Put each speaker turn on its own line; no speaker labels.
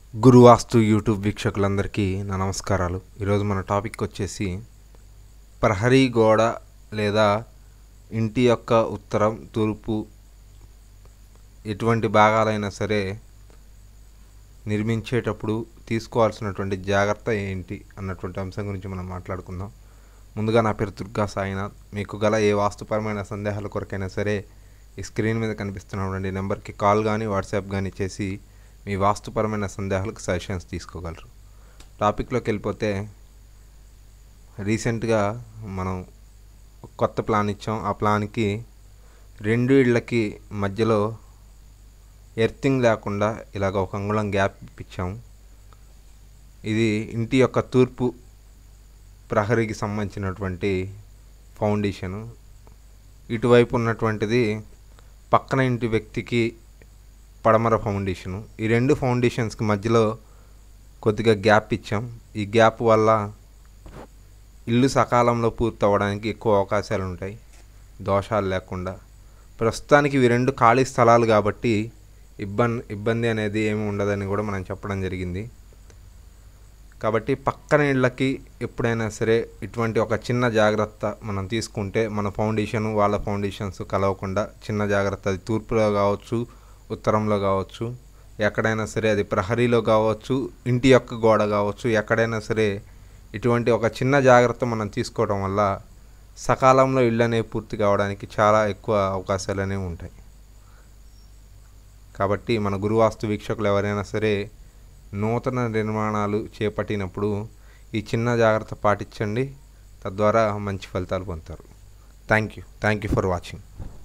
గురువాస్తు YouTube వీక్షకులందరికీ నా నమస్కారాలు ఈరోజు మన టాపిక్ వచ్చేసి ప్రహరీ గోడ లేదా ఇంటి యొక్క ఉత్తరం తూర్పు ఎటువంటి భాగాలైనా సరే నిర్మించేటప్పుడు తీసుకోవాల్సినటువంటి జాగ్రత్త ఏంటి అన్నటువంటి అంశం గురించి మనం మాట్లాడుకుందాం ముందుగా నా పేరు దుర్గా సాయినాథ్ మీకు గల ఏ వాస్తుపరమైన సందేహాల కొరకైనా సరే ఈ స్క్రీన్ మీద కనిపిస్తున్నటువంటి నెంబర్కి కాల్ కానీ వాట్సాప్ కానీ చేసి మీ వాస్తుపరమైన సందేహాలకు సజెషన్స్ తీసుకోగలరు టాపిక్లోకి వెళ్ళిపోతే రీసెంట్గా మనం ఒక కొత్త ప్లాన్ ఇచ్చాం ఆ ప్లాన్కి రెండు ఇళ్ళకి మధ్యలో ఎర్తింగ్ లేకుండా ఇలాగ ఒక అంగుళం గ్యాప్ ఇప్పించాం ఇది ఇంటి యొక్క తూర్పు ప్రహరీకి సంబంధించినటువంటి ఫౌండేషను ఇటువైపు ఉన్నటువంటిది పక్కన ఇంటి వ్యక్తికి పడమర ఫౌండేషను ఈ రెండు ఫౌండేషన్స్కి మధ్యలో కొద్దిగా గ్యాప్ ఇచ్చాం ఈ గ్యాప్ వల్ల ఇల్లు సకాలంలో పూర్తి అవ్వడానికి ఎక్కువ అవకాశాలు ఉంటాయి దోషాలు లేకుండా ప్రస్తుతానికి ఇవి రెండు ఖాళీ స్థలాలు కాబట్టి ఇబ్బంది ఇబ్బంది అనేది ఏమి ఉండదని కూడా మనం చెప్పడం జరిగింది కాబట్టి పక్కన ఇళ్ళకి ఎప్పుడైనా సరే ఇటువంటి ఒక చిన్న జాగ్రత్త మనం తీసుకుంటే మన ఫౌండేషన్ వాళ్ళ ఫౌండేషన్స్ కలవకుండా చిన్న జాగ్రత్త అది తూర్పులో కావచ్చు ఉత్తరంలో కావచ్చు ఎక్కడైనా సరే అది ప్రహరీలో కావచ్చు ఇంటి యొక్క గోడ కావచ్చు ఎక్కడైనా సరే ఇటువంటి ఒక చిన్న జాగ్రత్త మనం తీసుకోవడం వల్ల సకాలంలో ఇళ్ళు అనేవి పూర్తి కావడానికి చాలా ఎక్కువ అవకాశాలు అనేవి ఉంటాయి కాబట్టి మన గురువాస్తు వీక్షకులు ఎవరైనా సరే నూతన నిర్మాణాలు చేపట్టినప్పుడు ఈ చిన్న జాగ్రత్త పాటించండి తద్వారా మంచి ఫలితాలు పొందుతారు thank you thank you for watching